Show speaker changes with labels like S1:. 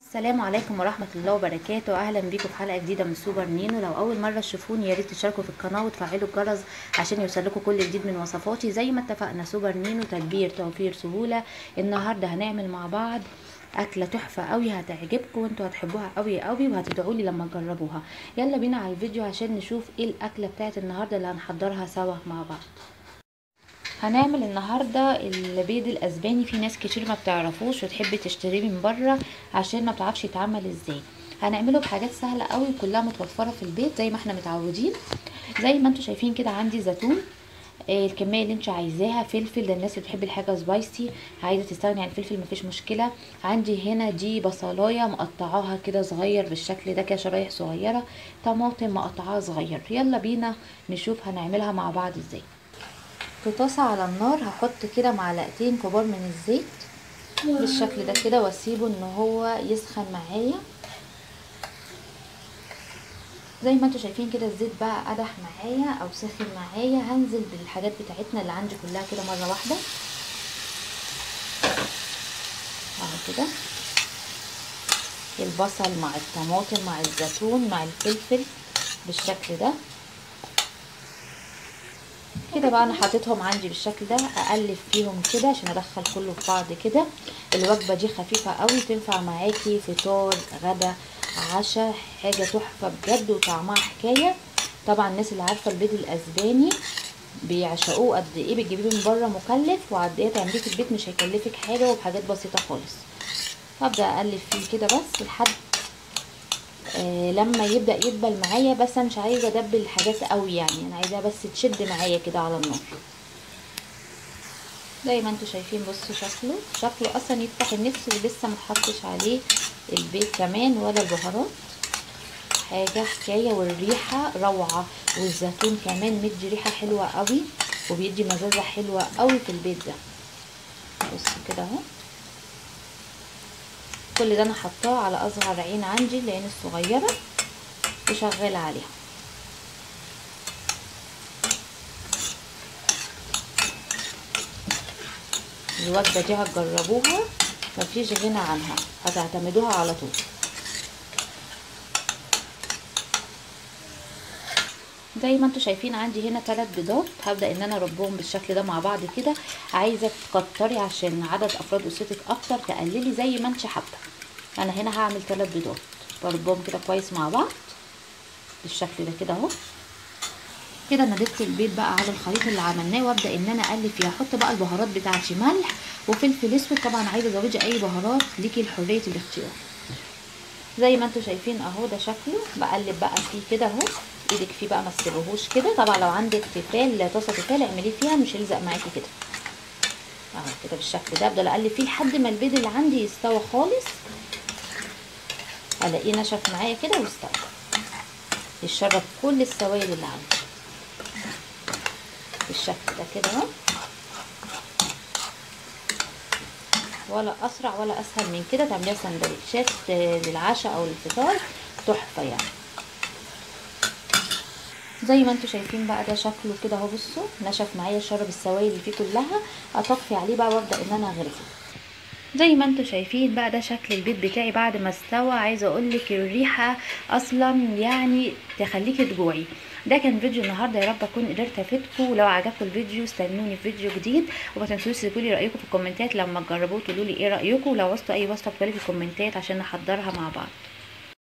S1: السلام عليكم ورحمة الله وبركاته أهلا بيكم في حلقة جديدة من سوبر نينو لو أول مرة تشوفوني يا ريت تشتركوا في القناة وتفعلوا الجرس عشان يوصلكوا كل جديد من وصفاتي زي ما اتفقنا سوبر نينو تدبير توفير سهولة النهاردة هنعمل مع بعض أكلة تحفة قوي هتعجبكم وانتوا هتحبوها قوي قوي وهتدعوا لي لما تجربوها يلا بينا على الفيديو عشان نشوف ايه الأكلة بتاعت النهاردة اللي هنحضرها سوا مع بعض هنعمل النهاردة البيض الاسباني في ناس كتير ما بتعرفوش وتحب تشتريه من بره عشان ما بتعرفش يتعمل ازاي هنعمله بحاجات سهلة قوي كلها متوفرة في البيت زي ما احنا متعودين زي ما انتوا شايفين كده عندي زيتون آه الكمية اللي انت عايزاها فلفل للناس اللي بتحب الحاجة سبايسي عايزة تستغني عن الفلفل مفيش مشكلة عندي هنا دي بصلاية مقطعاها كده صغير بالشكل ده كده شرايح صغيرة طماطم مقطعاها صغير يلا بينا نشوف هنعملها مع بعض ازاي في طاسة على النار هحط كده معلقتين كبار من الزيت بالشكل ده كده واسيبه ان هو يسخن معايا زي ما انتوا شايفين كده الزيت بقى قدح معايا او سخن معايا هنزل بالحاجات بتاعتنا اللي عندي كلها كده مره واحده اهو كده البصل مع الطماطم مع الزيتون مع الفلفل بالشكل ده كده بقى انا حاططهم عندي بالشكل ده اقلب فيهم كده عشان ادخل كله في بعض كده الوجبه دي خفيفه قوي تنفع معاكي فطار غدا عشاء حاجه تحفه بجد وطعمها حكايه طبعا الناس اللي عارفه البيض الاسباني بيعشقوه قد ايه بتجيبيه من بره مكلف وقد ايه تعمليه في البيت مش هيكلفك حاجه وبحاجات بسيطه خالص هبدا اقلب فيه كده بس لحد آه لما يبدا يدبل معايا بس انا مش عايزه ادبل الحاجات قوي يعني انا عايزاها بس تشد معايا كده على النار زي ما انتوا شايفين بصوا شكله شكله اصلا يفتح النفس ولسه ما اتحطش عليه البيض كمان ولا البهارات حاجه حكايه والريحه روعه والزيتون كمان مدي ريحه حلوه قوي وبيدي مزازه حلوه قوي في البيض ده بصوا كده اهو كل ده انا حطاه على اصغر عين عندي العين الصغيره وشغاله عليها الوجبه دي هتجربوها مفيش غنى عنها هتعتمدوها على طول زي ما انتوا شايفين عندي هنا ثلاث بيضات هبدا ان انا اربهم بالشكل ده مع بعض كده عايزه تكتري عشان عدد افراد اسرتك اكتر تقللي زي ما انت حابه انا هنا هعمل ثلاث بيضات بربهم كده كويس مع بعض بالشكل ده كده اهو كده انا ضفت البيض بقى على الخليط اللي عملناه وابدا ان انا اقلب فيه احط بقى البهارات بتاعتي ملح وفلفل اسود طبعا عايزه ازودي اي بهارات ليكي حريه الاختيار زي ما انتوا شايفين اهو ده شكله بقلب بقى فيه كده اهو ايدك فيه بقى ما تسيبوهوش كده طبعا لو عندك تيفال طاسه تيفال اعمليه فيها مش هيلزق معاكي كده اهو كده بالشكل ده افضل اقلب فيه لحد ما البيض اللي عندي يستوى خالص الاقيه نشف معايا كده واستوى يشرب كل السوائل اللي عندي بالشكل ده كده اهو ولا اسرع ولا اسهل من كده تعمليها سندوتشات للعشاء او الفطار تحفه يعني زي ما انتوا شايفين بقى ده شكله كده اهو بصوا نشف معايا شرب السوائل اللي فيه كلها اطفي عليه بقى وابدا ان انا اغرفه زي ما انتوا شايفين بقى ده شكل البيت بتاعي بعد ما استوى عايزه اقول لك الريحه اصلا يعني تخليكي تجوعي ده كان فيديو النهارده يا رب اكون قدرت افيدكم ولو عجبكم الفيديو استنوني في فيديو جديد وما تنسوش تسيبوا لي رايكم في الكومنتات لما تجربوه تقولوا لي ايه رايكم ولو وصلتوا اي وصفه اكتبوا لي في الكومنتات عشان نحضرها مع بعض